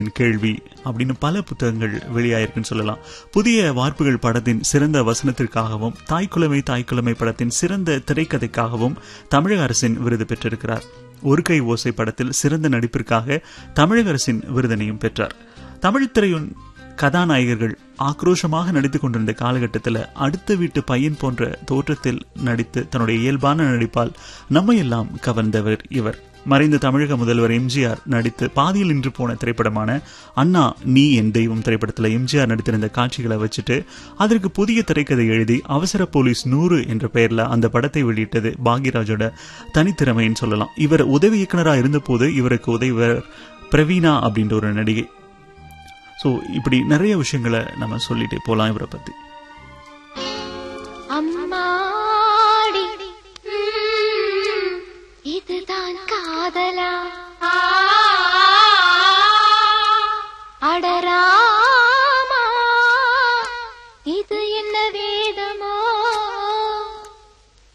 கேள்வி அப்படின்னு பல புத்தகங்கள் வெளியாயிருக்குன்னு சொல்லலாம் புதிய வார்ப்புகள் படத்தின் சிறந்த வசனத்திற்காகவும் தாய்க்குலமை தாய்க்குலமை படத்தின் சிறந்த திரைக்கதைக்காகவும் தமிழக அரசின் விருது பெற்றிருக்கிறார் ஒரு கை ஓசை படத்தில் சிறந்த நடிப்பிற்காக தமிழக அரசின் விருதினையும் பெற்றார் தமிழ் திரையின் கதாநாயகர்கள் ஆக்ரோஷமாக நடித்துக் கொண்டிருந்த காலகட்டத்தில் அடுத்த வீட்டு பையன் போன்ற தோற்றத்தில் நடித்து தன்னுடைய இயல்பான நடிப்பால் நம்மையெல்லாம் கவர்ந்தவர் இவர் மறைந்த தமிழக முதல்வர் எம்ஜிஆர் நடித்து பாதியில் நின்று போன திரைப்படமான அண்ணா நீ என் தெய்வம் திரைப்படத்தில் எம்ஜிஆர் நடித்திருந்த காட்சிகளை வச்சுட்டு அதற்கு புதிய திரைக்கதை எழுதி அவசர போலீஸ் நூறு என்ற பெயர்ல அந்த படத்தை வெளியிட்டது பாக்யராஜோட தனித்திறமைன்னு சொல்லலாம் இவர் உதவி இயக்குனராக இருந்தபோது இவருக்கு உதவிவர் பிரவீனா அப்படின்ற ஒரு நடிகை ஸோ இப்படி நிறைய விஷயங்களை நம்ம சொல்லிட்டே போலாம் இவரை பத்தி அம்மாடி ம், இதுதான் காதலா அடராமா இது